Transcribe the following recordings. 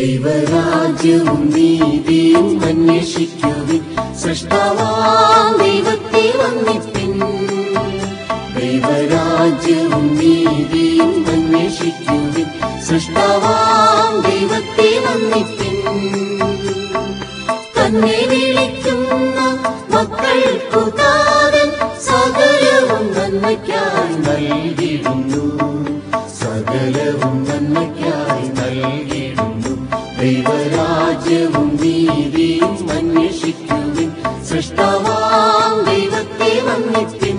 ദൈവരാജ്യവും നീതിയും അന്വേഷിക്കുവിൻ സൃഷ്ടാവാം ദൈവത്തെ വന്നിപ്പിൻ ദൈവരാജ്യവും നീതിയും അന്വേഷിക്കുവിൻ സൃഷ്ടാവാം ദൈവത്തെ വന്നിപ്പിൻ തന്നെ വിളിക്കുന്ന മക്കൾക്കു താരൻ സകലവും നന്മയ്ക്കായി നൽകിയിടുന്നു സകലവും നന്മയ്ക്കായി നൽകിയിടുന്നു ദൈവരാജ്യവും നീതിയും അന്വേഷിക്കുവിൻ സൃഷ്ടാവാം ദൈവത്തെ വന്നിപ്പിൻ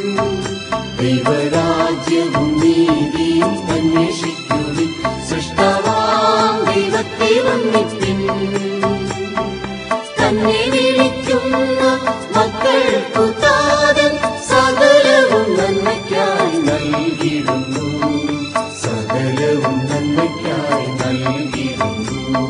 ദൈവരാജ്യവും നീതിയും അന്വേഷിക്കുവിൻ സൃഷ്ടാവാം ദൈവത്തെ വന്നിപ്പിൻ തന്നെ വിളിക്കുന്ന മക്കൾക്കു താരൻ സകലവും നന്മയ്ക്കായി നൽകിയിടുന്നു സകലവും നന്മയ്ക്കായി നൽകിയിടുന്നു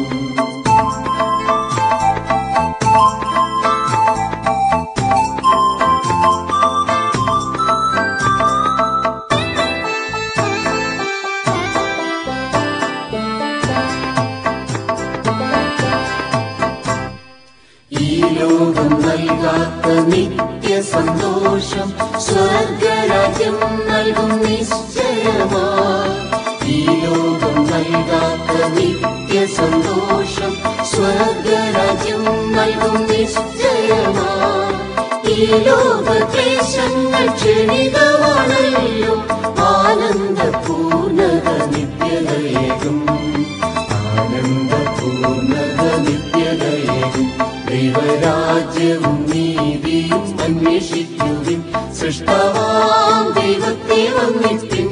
ഈ ലോകം നൽകാത്ത നിത്യ സന്തോഷം സ്വർഗരാജ്യം നൽകും നിശ്ചയമാ ഈ ലോകം നൽകാത്ത നിത്യ സന്തോഷം സ്വർഗരാജ്യം നൽകും നിശ്ചയമാ ഈ ലോക ക്ലേശങ്ങൾ ക്ഷണികമാണല്ലോ ആനന്ദ പൂർണ്ണത നിത്യതയേകും ആനന്ദ പൂർണ്ണത നിത്യതയേകും ദൈവരാജ്യവും നീതിയും അന്വേഷിക്കുവിൻ സൃഷ്ടാവാം ദൈവത്തെ വന്നിപ്പിൻ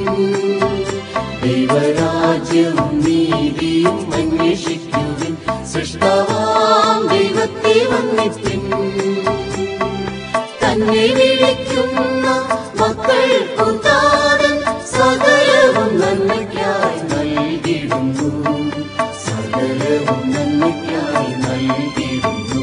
ദൈവരാജ്യവും നീതിയും അന്വേഷിക്കുവിൻ സൃഷ്ടാവാം ദൈവത്തെ വന്നിപ്പിൻ തന്നെ വിളിക്കുന്ന മക്കൾക്കു താരൻ സകലവും നന്മയ്ക്കായി നൽകിയിടുന്നു സകലവും നന്മയ്ക്കായി നൽകിയിടുന്നു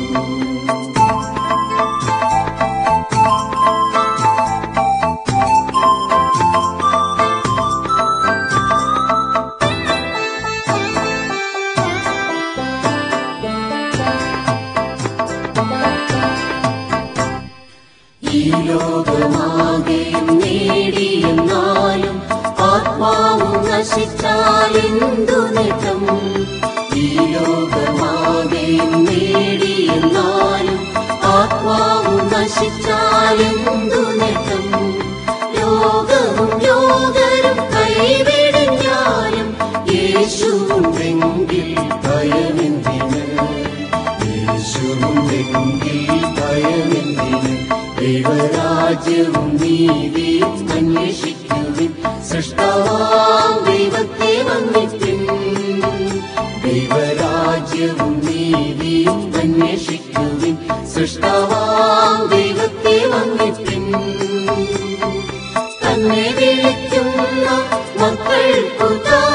ഈ ലോകമാകെയും നേടിയെന്നാലും ആത്മാവും നശിച്ചാലെന്തു നേട്ടം ഈ ലോകമാകെയും നേടിയെന്നാലും ആത്മാവും നശിച്ചാലെന്തു നേട്ടം ലോകവും ലോകരും കൈവിടിഞ്ഞാലും യേശുവുണ്ടെങ്കിൽ ഭയമെന്തിന് യേശുവുണ്ടെങ്കിൽ ഭയമെന്തിന് ദൈവരാജ്യവും നീതിയും അന്വേഷിക്കുവിൻ സൃഷ്ടാവാം ദൈവത്തെ വന്നിപ്പിൻ ദൈവരാജ്യവും നീതിയും അന്വേഷിക്കുവിൻ സൃഷ്ടാവാം ദൈവത്തെ വന്നിപ്പിൻ തന്നെ വിളിക്കുന്ന മക്കൾക്കു താ